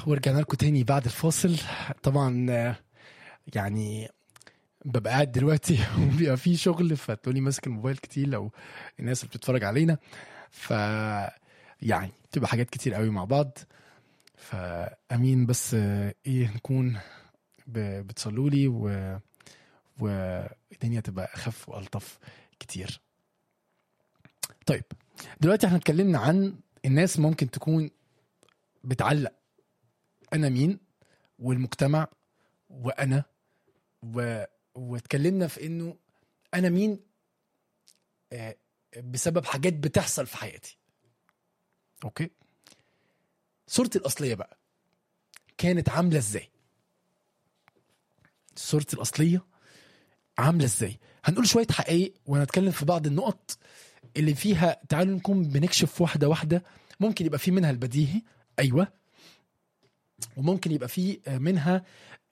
ورجعنا لكم تاني بعد الفاصل طبعا آه، يعني ببقى قاعد دلوقتي وبيبقى في شغل فتقولي ماسك الموبايل كتير لو الناس اللي بتتفرج علينا ف يعني بتبقى حاجات كتير قوي مع بعض فامين بس آه، ايه نكون ب- بتصلوا لي و والدنيا تبقى اخف والطف كتير طيب دلوقتي احنا اتكلمنا عن الناس ممكن تكون بتعلق انا مين والمجتمع وانا و... واتكلمنا في انه انا مين آه، بسبب حاجات بتحصل في حياتي اوكي صورتي الاصليه بقى كانت عامله ازاي صورتي الاصليه عامله ازاي هنقول شويه حقائق وهنتكلم في بعض النقط اللي فيها تعالوا نكون بنكشف واحده واحده ممكن يبقى في منها البديهي ايوه وممكن يبقى في منها